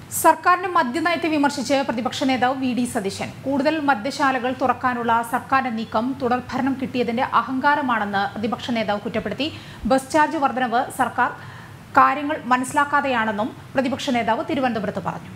സർക്കാരിന്റെ മദ്യനയത്തെ വിമർശിച്ച് പ്രതിപക്ഷ നേതാവ് വി ഡി സതീശൻ കൂടുതൽ മദ്യശാലകൾ തുറക്കാനുള്ള സർക്കാരിന്റെ നീക്കം തുടർഭരണം കിട്ടിയതിന്റെ അഹങ്കാരമാണെന്ന് പ്രതിപക്ഷ നേതാവ് കുറ്റപ്പെടുത്തി ബസ് ചാർജ് വർധനവ് സർക്കാർ കാര്യങ്ങൾ മനസ്സിലാക്കാതെയാണെന്നും പ്രതിപക്ഷ നേതാവ് തിരുവനന്തപുരത്ത് പറഞ്ഞു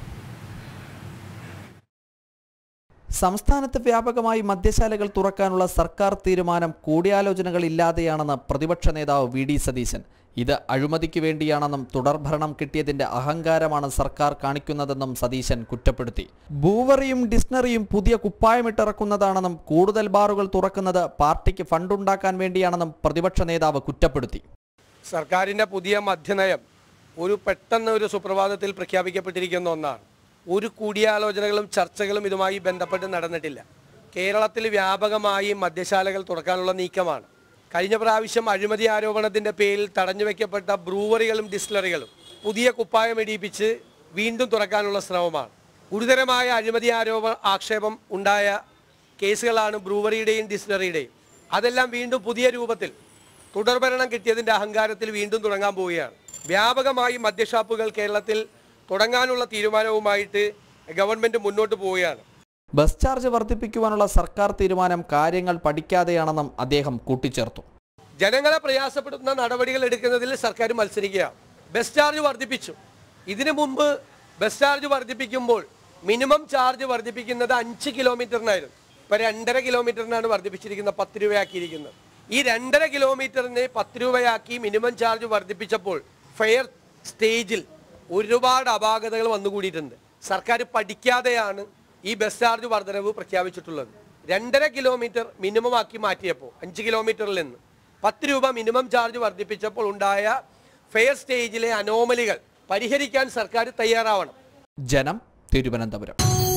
സംസ്ഥാനത്ത് വ്യാപകമായി മദ്യശാലകൾ തുറക്കാനുള്ള സർക്കാർ തീരുമാനം കൂടിയാലോചനകളില്ലാതെയാണെന്ന് പ്രതിപക്ഷ നേതാവ് വി ഡി സതീശൻ ഇത് അഴിമതിക്ക് വേണ്ടിയാണെന്നും തുടർഭരണം കിട്ടിയതിന്റെ അഹങ്കാരമാണ് സർക്കാർ കാണിക്കുന്നതെന്നും സതീശൻ കുറ്റപ്പെടുത്തി ബൂവറിയും ഡിസ്നറിയും പുതിയ കുപ്പായമിട്ടിറക്കുന്നതാണെന്നും കൂടുതൽ ബാറുകൾ തുറക്കുന്നത് പാർട്ടിക്ക് ഫണ്ടുണ്ടാക്കാൻ വേണ്ടിയാണെന്നും പ്രതിപക്ഷ നേതാവ് കുറ്റപ്പെടുത്തി സർക്കാരിൻ്റെ പുതിയ മദ്യനയം ഒരു പെട്ടെന്ന് ഒരു സുപ്രഭാതത്തിൽ പ്രഖ്യാപിക്കപ്പെട്ടിരിക്കുന്ന ഒന്നാണ് ഒരു കൂടിയാലോചനകളും ചർച്ചകളും ഇതുമായി ബന്ധപ്പെട്ട് നടന്നിട്ടില്ല കേരളത്തിൽ വ്യാപകമായി മദ്യശാലകൾ തുറക്കാനുള്ള നീക്കമാണ് കഴിഞ്ഞ പ്രാവശ്യം അഴിമതി ആരോപണത്തിൻ്റെ പേരിൽ തടഞ്ഞുവെക്കപ്പെട്ട ബ്രൂവറികളും ഡിസ്ലറികളും പുതിയ കുപ്പായം ഇടിയിപ്പിച്ച് വീണ്ടും തുറക്കാനുള്ള ശ്രമമാണ് ഗുരുതരമായ അഴിമതി ആരോപ ആക്ഷേപം ഉണ്ടായ കേസുകളാണ് ബ്രൂവറിയുടെയും ഡിസ്ലറിയുടെയും അതെല്ലാം വീണ്ടും പുതിയ രൂപത്തിൽ തുടർഭരണം കിട്ടിയതിന്റെ അഹങ്കാരത്തിൽ വീണ്ടും തുടങ്ങാൻ പോവുകയാണ് വ്യാപകമായി മദ്യഷാപ്പുകൾ കേരളത്തിൽ തുടങ്ങാനുള്ള തീരുമാനവുമായിട്ട് ഗവൺമെന്റ് മുന്നോട്ട് പോവുകയാണ് ബസ് ചാർജ് വർദ്ധിപ്പിക്കുവാനുള്ള സർക്കാർ തീരുമാനം കാര്യങ്ങൾ പഠിക്കാതെയാണെന്നും അദ്ദേഹം കൂട്ടിച്ചേർത്തു ജനങ്ങളെ പ്രയാസപ്പെടുത്തുന്ന നടപടികൾ എടുക്കുന്നതിൽ സർക്കാർ മത്സരിക്കുകയാണ് ബസ് ചാർജ് വർദ്ധിപ്പിച്ചു ഇതിനു മുമ്പ് ബസ് ചാർജ് വർദ്ധിപ്പിക്കുമ്പോൾ മിനിമം ചാർജ് വർദ്ധിപ്പിക്കുന്നത് അഞ്ച് കിലോമീറ്ററിനായിരുന്നു ഇപ്പൊ രണ്ടര കിലോമീറ്ററിനാണ് വർദ്ധിപ്പിച്ചിരിക്കുന്നത് പത്ത് രൂപയാക്കിയിരിക്കുന്നത് ഈ രണ്ടര കിലോമീറ്ററിന് പത്ത് രൂപയാക്കി മിനിമം ചാർജ് വർദ്ധിപ്പിച്ചപ്പോൾ ഫെയർ സ്റ്റേജിൽ ഒരുപാട് അപാകതകൾ വന്നുകൂടിയിട്ടുണ്ട് സർക്കാർ പഠിക്കാതെയാണ് ഈ ബസ് ചാർജ് വർധനവ് പ്രഖ്യാപിച്ചിട്ടുള്ളത് രണ്ടര കിലോമീറ്റർ മിനിമം ആക്കി മാറ്റിയപ്പോൾ അഞ്ച് കിലോമീറ്ററിൽ നിന്ന് പത്ത് രൂപ മിനിമം ചാർജ് വർദ്ധിപ്പിച്ചപ്പോൾ ഉണ്ടായ ഫെയർ സ്റ്റേജിലെ അനോമലികൾ പരിഹരിക്കാൻ സർക്കാർ തയ്യാറാവണം ജനം തിരുവനന്തപുരം